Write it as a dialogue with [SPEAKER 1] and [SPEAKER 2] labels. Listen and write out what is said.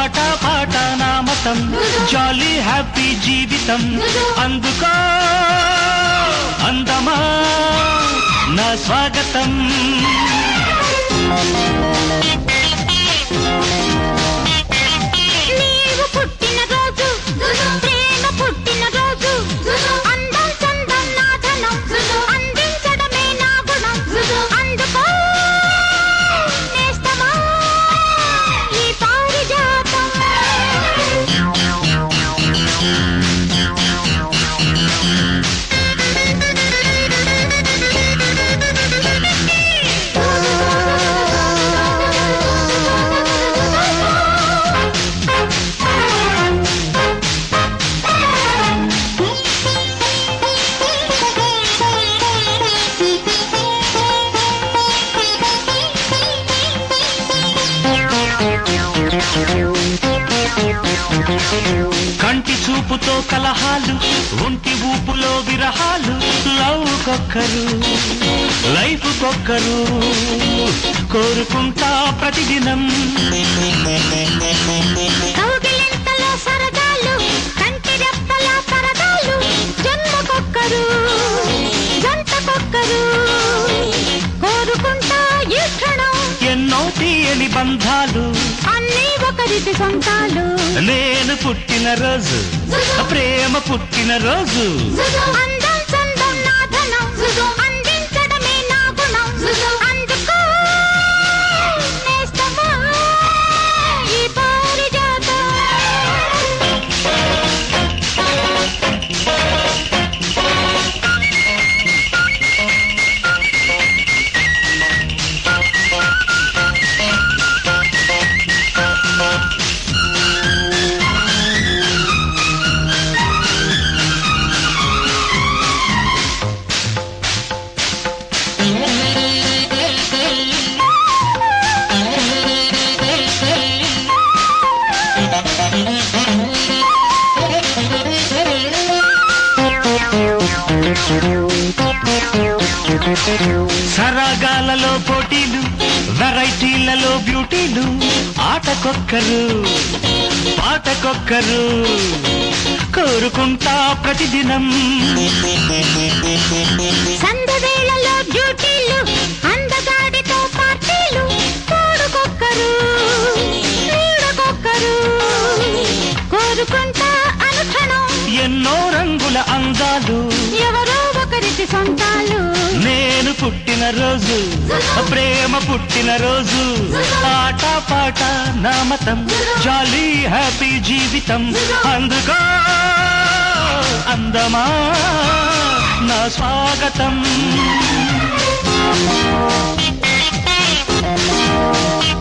[SPEAKER 1] ఆట పాట నా మతం జాలీ హ్యాపీ జీవితం అందుకో అందమా నా స్వాగతం
[SPEAKER 2] నీవు పుట్టిన రోజు ప్రేమ పుట్టిన రోజు అందం చందం నా ధనం అందించడమే నా గుణం అందుకో నేస్తమా ఈ పారిజాతం
[SPEAKER 1] కంటి చూపుతో కలహాలు ఒంటి ఊపులో విరహాలు లవ్ కొక్కరు లైఫ్ కొక్కరు కోరుకుంటా ప్రతిదినం
[SPEAKER 2] కౌగిలింతలో సరదాలు కంటి రెప్పల పరదాలు జన్మకొక్కరు జంటకొక్కరు కోరుకుంటా ఈ క్షణం
[SPEAKER 1] ఎన్నో తీయని బంధాలు
[SPEAKER 2] అన్నీ ఒకరికి సొంతాలు
[SPEAKER 1] నేను పుట్టిన రోజు ప్రేమ పుట్టిన రోజు
[SPEAKER 2] అందం చందం నా ధనం అందించడమే నా గుణం అందుకో నేస్తమా ఈ పారిజాతం
[SPEAKER 1] సరాగాలలో పోటీలు వెరైటీలలో బ్యూటీలు ఆటకొక్కరు పాటకొక్కరు కోరుకుంటా ప్రతిదినం
[SPEAKER 2] సందవేళలో డ్యూటీలు అందగాడితో పార్టీలు కూడుకొక్కరు నీడకొక్కరు కోరుకుంటా అనుక్షణం
[SPEAKER 1] ఎన్నో రంగుల అందాలు
[SPEAKER 2] ఎవరో ఒకరికి సొంతాలు
[SPEAKER 1] నేను పుట్టిన రోజు ప్రేమ పుట్టిన రోజు ఆట పాట నా మతం జాలీ హ్యాపీ జీవితం అందుకో అందమా నా స్వాగతం